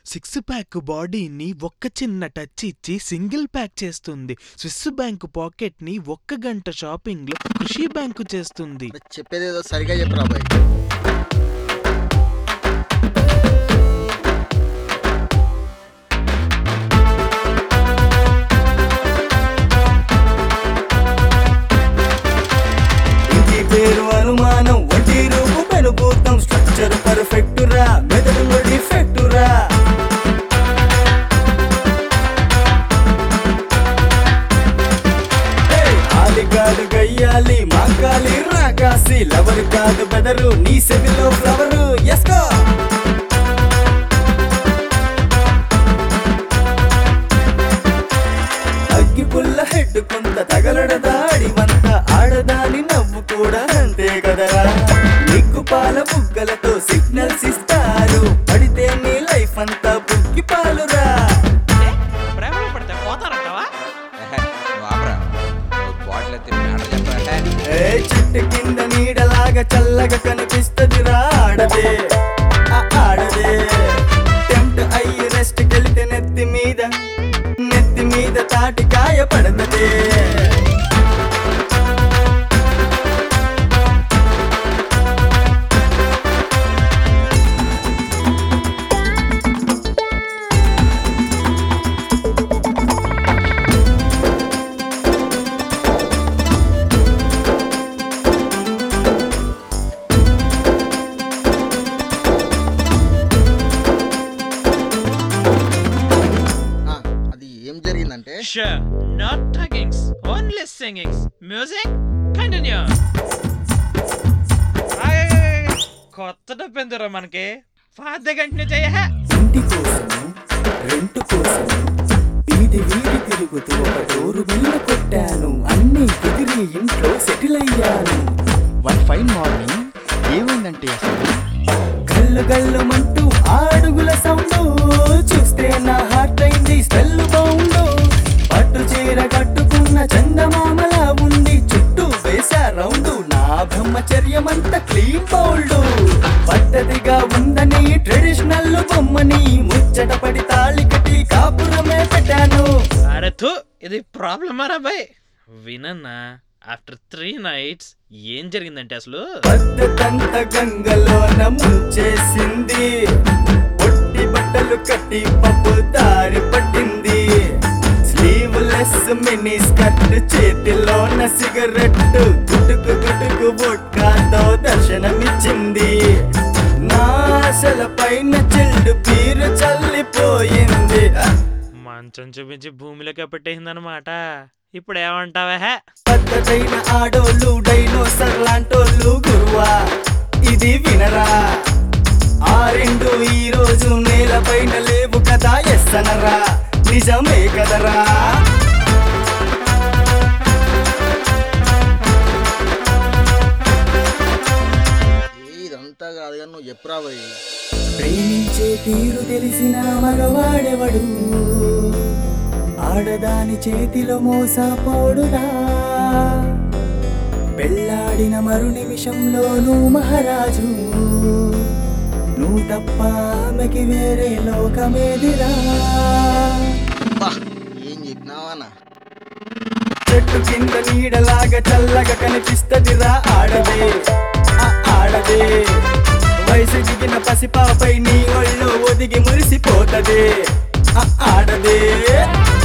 Six pack బాడీని ఒక్క చిన్న టచ్ ఇచ్చి సింగిల్ ప్యాక్ చేస్తుంది స్విస్ బ్యాంక్ పాకెట్ ని ఒక్క గంట షాపింగ్ లో కృషి బ్యాంకు చేస్తుంది చెప్పేదేదో సరిగా చెప్పరా బాయ్ ఇంటి పేరు అనుమానం వడ్డీ రూపు పెనుభూతం స్ట్రక్చర్ పర్ఫెక్ట్ రా మెదడు డిఫెక్ట్ రా ఏయ్, ఆలిగాడు గయ్యాలి మాంకాలి రాకాసి లవర్ కాదు బెదరు నీ సెవిలో ఫ్లవరు ఎస్కో అగ్గి పుల్ల హెడ్ కొంత తగలడ దాడి వంత ఆడదాని నవ్వు కూడా అంతే కదరా నిగ్గు పాల బుగ్గలతో సిగ్నల్స్ ఇస్తారు పడితే నీ లైఫ్ అంతా బుగ్గి పాలురా ప్రేమలో పడితే పోతారంటావా బాటిల్ ఎత్తి మ్యాటర్ చెప్పరా ఏ చెట్టు కింద నీడలాగా చల్లగా కనిపిస్తదిరా ఆడదే ఆ ఆడదే టెంప్ట్ అయ్యి రెస్ట్ కెళితే నెత్తి మీద నెత్తి మీద తాటికాయ పడతదే ఆ, అది ఏం జరిగిందంటే Sure, not tuggings, only singings. Music, continue. ఆయ్, కొత్త డబ్బు ఎందురా మనకి పాత కంటిన్యూ చెయ్య ఇంటి కోసం రెంట్ కోసం వీధి వీధి తిరుగుతూ ఒక డోరు బిల్ల కొట్టాను అన్ని కుదిరి ఇంట్లో సెటిల్ అయ్యాను వన్ ఫైన్ మార్నింగ్ ఏమైందంటే అసలు గల్లు గల్లు మంటూ ఆడుగుల సౌండ్ చూస్తే నా హార్ట్ అయింది స్మెల్ బౌండ్ పట్టు చీర కట్టుకున్న చందమామలా ఉంది చుట్టూ వేసా రౌండ్ నా బ్రహ్మచర్యమంత క్లీన్ బౌల్డ్ పద్ధతిగా ఉందని ట్రెడిషనల్ బొమ్మని ముచ్చట పడి తాళి కట్టి కాపురమే పెట్టాను అరే థూ ఇది ప్రాబ్లమ్ రా బాయ్ వినన్నా ఆఫ్టర్ త్రీ నైట్స్ ఏం జరిగిందంటే అసలు పద్ధతంత గంగలోన ముంచేసింది పొట్టి బట్టలు కట్టి పప్పు దారి పట్టింది స్లీవ్లెస్ మినీ స్కర్ట్ చేతిలోన సిగరెట్ గుటుకు గుటుకు బొట్కాతో దర్శనమిచ్చింది నా ఆశల పైన చెల్లు పీరు చల్లిపోయింది మంచం చూపించి భూమిలోకి పెట్టేసిందనమాట ఇప్పుడు ఏమంటావా హే పద్ధతైన ఆడోళ్ళు డైనోసర్ లాంటోళ్ళు గురువా ఇది వినరా ఆ రెండు ఈ రోజు నేలపైన లేవు కదా ఎస్ అనరా నిజమే కదరా ఏ, ఇదంతా కాదు కానీ నువ్వు చెప్పురా బాయ్ ప్రేమించే తీరు తెలిసిన మగవాడెవడు ఆడదాని చేతిలో మోసపోడురా పెళ్ళాడిన మరు నిమిషంలో నువ్వు మహారాజు నువ్వు తప్ప ఆమెకి వేరే లోకమేదిరా బా ఏం చెప్పినావానా చెట్టు కింద నీడలాగా చల్లగా కనిపిస్తదిరా ఆడదే ఆ ఆడదే వయసు దిగిన పసిపాపై నీ ఒళ్ళో ఒదిగి మురిసిపోతదే ఆ ఆడదే